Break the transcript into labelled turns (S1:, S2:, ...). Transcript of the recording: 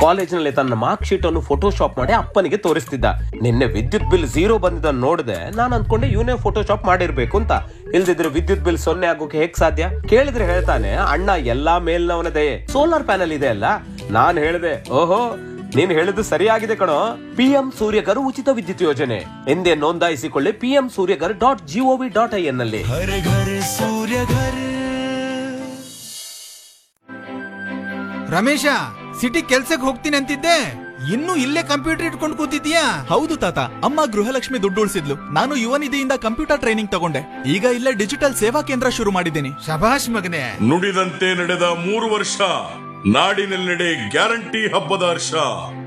S1: ಕಾಲೇಜಿನಲ್ಲಿ ತನ್ನ mark sheet ಅನ್ನು ಫೋಟೋಶಾಪ್ ಮಾಡಿ ಅಪ್ಪನಿಗೆ ತೋರಿಸ್ತಿದ್ದ ನಿನ್ನೆ ವಿದ್ಯುತ್ ಬಿಲ್ ಝೀರೋ ಬಂದಿದ್ದ ನೋಡಿದೆ ನಾನು ಅನ್ಕೊಂಡೆ ಇವನೇ ಫೋಟೋಶಾಪ್ ಮಾಡಿರ್ಬೇಕು ಅಂತ ಇಲ್ದಿದ್ರೆ ವಿದ್ಯುತ್ ಬಿಲ್ ಸೊನ್ನೆ ಆಗೋಕೆ ಹೇಗ್ ಸಾಧ್ಯ ಕೇಳಿದ್ರೆ ಹೇಳ್ತಾನೆ ಅಣ್ಣ ಎಲ್ಲಾ ಮೇಲ್ನವನ ದಯೆ ಸೋಲಾರ್ ಪ್ಯಾನಲ್ ಇದೆ ಅಲ್ಲ ನಾನ್ ಹೇಳಿದೆ ಓಹೋ ನೀನ್ ಹೇಳಿದ್ದು ಸರಿಯಾಗಿದೆ ಕಣೋ ಪಿಎಂ ಸೂರ್ಯಗರ್ ಉಚಿತ ವಿದ್ಯುತ್ ಯೋಜನೆ ಎಂದೇ ನೋಂದಾಯಿಸಿಕೊಳ್ಳಿ P M Suryaghar dot G O V dot I N ನಲ್ಲಿ
S2: हर घर सूर्य घर
S3: ರಮೇಶ ಸಿಟಿ ಕೆಲ್ಸಕ್ಕೆ ಹೋಗ್ತೀನಿ ಅಂತಿದ್ದೆ ಇನ್ನು ಇಲ್ಲೇ ಕಂಪ್ಯೂಟರ್ ಇಟ್ಕೊಂಡು ಕೂತಿದ್ಯಾ
S2: ಹೌದು ತಾತ ಅಮ್ಮ ಗೃಹಲಕ್ಷ್ಮಿ ದುಡ್ಡು ಉಳಿಸಿದ್ಲು ನಾನು ಯುವ ನಿಧಿಯಿಂದ ಕಂಪ್ಯೂಟರ್ ಟ್ರೈನಿಂಗ್ ತಗೊಂಡೆ ಈಗ ಇಲ್ಲೇ ಡಿಜಿಟಲ್ ಸೇವಾ ಕೇಂದ್ರ ಶುರು ಮಾಡಿದ್ದೀನಿ
S3: ಶಭಾಷ್ ಮಗನೇ
S4: ನುಡಿದಂತೆ ನಡೆದ ಮೂರು ವರ್ಷ ನಾಡಿನೆಲ್ಲೆಡೆ ಗ್ಯಾರಂಟಿ ಹಬ್ಬದ ಹರ್ಷ